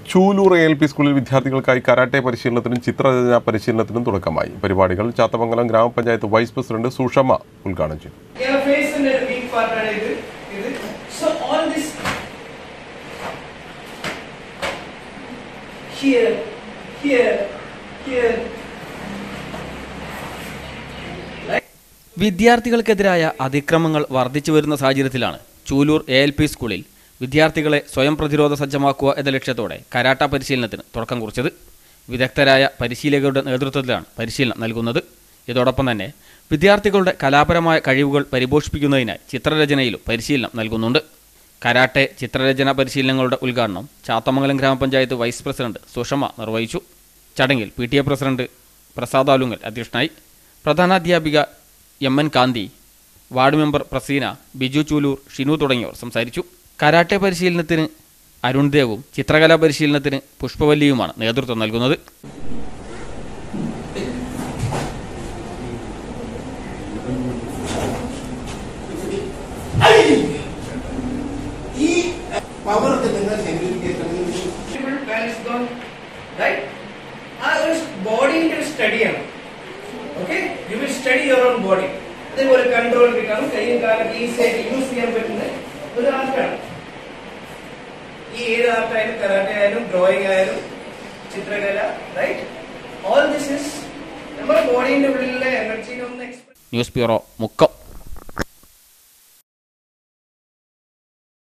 Chulur A L P സ്കൂളിൽ വിദ്യാർത്ഥികൾക്കായി karate പരിശീലനത്തിനും ചിത്രരചന പരിശീലനത്തിനും തുടക്കമായി പരിപാടികൾ ചാത്തമംഗലം ഗ്രാമപഞ്ചായത്ത് വൈസ് പ്രസിഡന്റ് സുഷമ ഉദ്ഘാടനം ചെയ്തു ഇങ്ങനെ ഫേസിന്റെ വീക്ക് പാർട്ടാണ് ഇത് ഇത് so all this here here here വിദ്യാർത്ഥികൾക്കെതിരായ അതിക്രമങ്ങൾ വർദ്ധിച്ചു വരുന്ന സാഹചര്യത്തിലാണ് ചൂലൂർ എ എൽ പി സ്കൂളിൽ വിദ്യാർത്ഥികളെ സ്വയം പ്രതിരോധ സജ്ജമാക്കുക എന്ന ലക്ഷ്യത്തോടെ കരാട്ട പരിശീലനത്തിന് തുടക്കം കുറിച്ചത് വിദഗ്ധരായ പരിശീലകരുടെ നേതൃത്വത്തിലാണ് പരിശീലനം നൽകുന്നത് ഇതോടൊപ്പം തന്നെ വിദ്യാർത്ഥികളുടെ കലാപരമായ കഴിവുകൾ പരിപോഷിപ്പിക്കുന്നതിനായി ചിത്രരചനയിലും പരിശീലനം നൽകുന്നുണ്ട് കരാട്ടെ ചിത്രരചന പരിശീലനങ്ങളുടെ ഉദ്ഘാടനം ചാത്തമംഗലം ഗ്രാമപഞ്ചായത്ത് വൈസ് പ്രസിഡന്റ് സുഷമ നിർവഹിച്ചു ചടങ്ങിൽ P T A president Prasad Alungal അധ്യക്ഷനായി പ്രധാനാധ്യാപിക M N Kanthi ward member Praseena Biju Choolur Shinu തുടങ്ങിയവർ സംസാരിച്ചു കരാട്ടെ പരിശീലനത്തിന് അരുൺ ദേവും ചിത്രകലാ പരിശീലനത്തിന് പുഷ്പവല്ലിയുമാണ് നേതൃത്വം നൽകുന്നത് ഈ പവർക്ക് നിങ്ങൾ ശരീരത്തിൽ ബാലൻസ് ഗോൺ റൈറ്റ് ആ ഒരു ബോഡിന്റെ ഒരു സ്റ്റഡിയാണ് okay you will study your own body അതേപോലെ കൺട്രോൾ കിട്ടാനും കൈയും കാലൊക്കെ ഈസി ആയിട്ട് യൂസ് ചെയ്യാൻ പറ്റുന്ന ഒരു ആർട്ടാണ് ഈ ഏത് ആർട്ടായാലും കരാട്ടെ ആയാലും ഡ്രോയിങ് ആയാലും ചിത്രകല റൈറ്റ് ഓൾ ദിസ് ഇസ് നമ്മുടെ ബോഡിന്റെ ഉള്ളിലെ എനർജീനെ ഒന്ന് എക്സ്പ്രസ് ന്യൂസ് ബ്യൂറോ മുക്കം